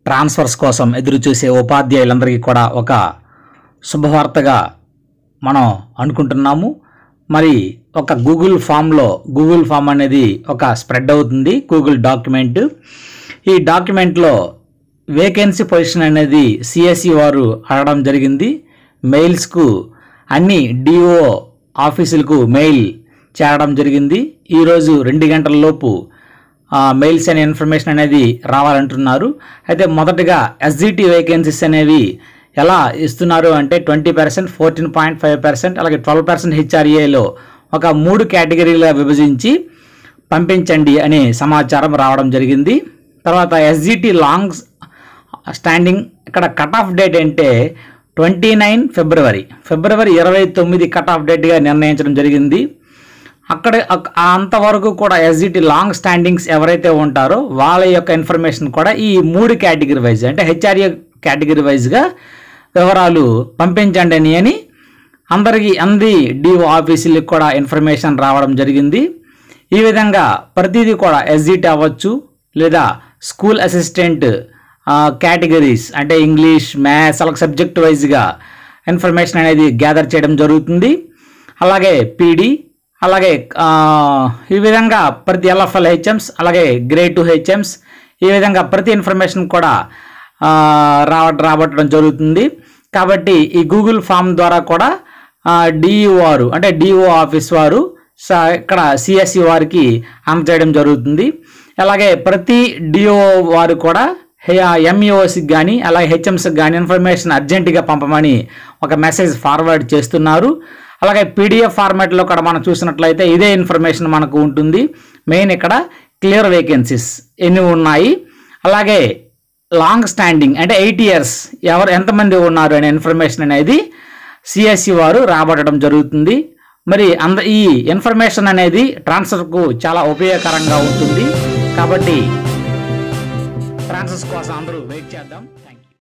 transfers కోసం ఎదురు చూసే ఉపాధ్యాయులందరికీ కూడా ఒక శుభవార్తగా మనం అనుకుంటున్నాము మరి ఒక గూగుల్ ఫామ్లో గూగుల్ ఫామ్ అనేది ఒక స్ప్రెడ్ అవుతుంది గూగుల్ డాక్యుమెంట్ ఈ డాక్యుమెంట్లో వేకెన్సీ పొజిషన్ అనేది సిఎస్సి వారు అడగడం జరిగింది మెయిల్స్కు అన్ని డిఓ ఆఫీసులకు మెయిల్ చేరడం జరిగింది ఈరోజు రెండు గంటల లోపు ఆ, మెయిల్స్ అనే ఇన్ఫర్మేషన్ అనేది రావాలంటున్నారు అయితే మొదటగా ఎస్జిటి వేకెన్సీస్ అనేవి ఎలా ఇస్తున్నారు అంటే twenty percent fourteen point five percent అలాగే ట్వెల్వ్ పర్సెంట్ హెచ్ఆర్ఏలో ఒక మూడు కేటగిరీలుగా విభజించి పంపించండి అనే సమాచారం రావడం జరిగింది తర్వాత ఎస్జిటి లాంగ్ స్టాండింగ్ ఇక్కడ కట్ ఆఫ్ డేట్ అంటే ట్వంటీ నైన్ ఫిబ్రవరి ఫిబ్రవరి ఇరవై తొమ్మిది కట్ ఆఫ్ డేట్గా నిర్ణయించడం జరిగింది అక్కడ అక్- అంతవరకు కూడా ఎస్జిటి లాంగ్ స్టాండింగ్స్ ఎవరైతే ఉంటారో వాళ్ళ యొక్క ఇన్ఫర్మేషన్ కూడా ఈ మూడు కేటగిరీ వైజ్ అంటే హెచ్ఆర్ఏ కేటగిరీ వైజ్గా వివరాలు పంపించండి అని అని అందరికీ అంది డిఓ ఆఫీసులకు కూడా ఇన్ఫర్మేషన్ రావడం జరిగింది ఈ విధంగా ప్రతిదీ కూడా ఎస్జిటి అవ్వచ్చు లేదా స్కూల్ అసిస్టెంట్ కేటగిరీస్ అంటే ఇంగ్లీష్ మ్యాథ్స్ అలా సబ్జెక్ట్ వైజ్గా ఇన్ఫర్మేషన్ అనేది గ్యాదర్ చేయడం జరుగుతుంది అలాగే పీడీ అలాగే ఆ, ఈ విధంగా ప్రతి ఎల్ఎఫ్ఎల్ హెచ్ఎమ్స్ అలాగే గ్రేడ్ టూ హెచ్ఎమ్స్ ఈ విధంగా ప్రతి ఇన్ఫర్మేషన్ కూడా ఆ, రావ రాబట్టడం జరుగుతుంది కాబట్టి ఈ గూగుల్ ఫామ్ ద్వారా కూడా డిఈఓ వారు అంటే డిఓ ఆఫీస్ వారు స- ఇక్కడ సిఎస్సి వారికి అందజేయడం జరుగుతుంది అలాగే ప్రతి డిఓ వారు కూడా ఎంఈఓసికి కానీ అలాగే హెచ్ఎంస్కి కానీ ఇన్ఫర్మేషన్ అర్జెంటుగా పంపమని ఒక మెసేజ్ ఫార్వర్డ్ చేస్తున్నారు అలాగే పీడిఎఫ్ ఫార్మాట్లో కూడా మనం చూసినట్లయితే ఇదే ఇన్ఫర్మేషన్ మనకు ఉంటుంది మెయిన్ ఇక్కడ క్లియర్ వేకెన్సీస్ ఎన్ని ఉన్నాయి అలాగే లాంగ్ స్టాండింగ్ అంటే ఎయిట్ ఇయర్స్ ఎవరు ఎంతమంది ఉన్నారు అనే ఇన్ఫర్మేషన్ అనేది సిఎస్సి వారు రాబట్టడం జరుగుతుంది మరి అంద ఈ ఇన్ఫర్మేషన్ అనేది ట్రాన్స్ఫర్కు చాలా ఉపయోగకరంగా ఉంటుంది కాబట్టి ట్రాన్స్ఫర్స్ కోసం అందరూ వెయిట్ చేద్దాం